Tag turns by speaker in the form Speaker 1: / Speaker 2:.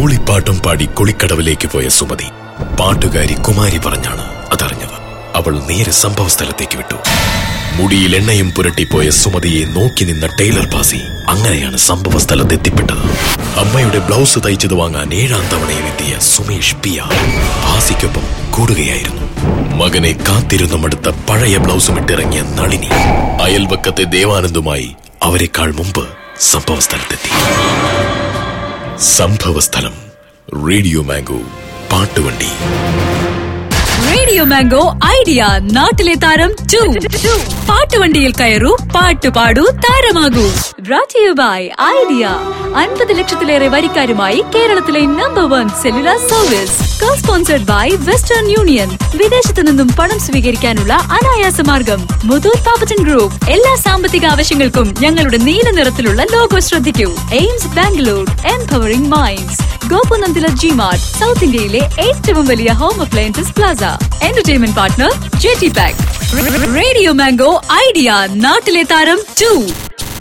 Speaker 1: മൂളിപ്പാട്ടും പാടി കുളിക്കടവിലേക്ക് പോയ സുമതി പാട്ടുകാരി കുമാരി പറഞ്ഞാണ് അതറിഞ്ഞത് അവൾ നേരെ സംഭവ സ്ഥലത്തേക്ക് വിട്ടു മുടിയിൽ എണ്ണയും പുരട്ടിപ്പോയ സുമതിയെ നോക്കി നിന്ന ടൈലർ പാസി അങ്ങനെയാണ് സംഭവ സ്ഥലത്ത് എത്തിപ്പെട്ടത് അമ്മയുടെ ബ്ലൗസ് തയ്ച്ചത് വാങ്ങാൻ ഏഴാം തവണയിൽ എത്തിയ സുമേഷ് പിയ ഭാസിക്കൊപ്പം കൂടുകയായിരുന്നു മകനെ കാത്തിരുന്നു മടുത്ത പഴയ ബ്ലൗസും ഇട്ടിറങ്ങിയ നളിനി അയൽവക്കത്തെ ദേവാനന്ദുമായി അവരെക്കാൾ മുമ്പ് സംഭവ സ്ഥലത്തെത്തി സംഭവ സ്ഥലം റേഡിയോ മാംഗോ പാട്ടുവണ്ടി
Speaker 2: റേഡിയോ മാംഗോ ഐഡിയ നാട്ടിലെ താരം ടു പാട്ടുവണ്ടിയിൽ കയറൂ പാട്ട് പാടൂ താരമാകൂ ബൈ ഐഡിയ അൻപത് ലക്ഷത്തിലേറെ വരിക്കാരുമായി കേരളത്തിലെ number one cellular service co sponsored by western union വിദേശത്തു നിന്നും പണം സ്വീകരിക്കാനുള്ള അനായാസ മാർഗം മുതൂർ പാപ്പച്ചൻ ഗ്രൂപ്പ് എല്ലാ സാമ്പത്തിക ആവശ്യങ്ങൾക്കും ഞങ്ങളുടെ നീല നിറത്തിലുള്ള ലോഗോ ശ്രദ്ധിക്കൂ AIMS Bangalore empowering minds Gopunandila G mart south ഇന്ത്യയിലെ ഏറ്റവും വലിയ home appliances plaza entertainment partner J T pack radio mango idea നാട്ടിലെ താരം ടു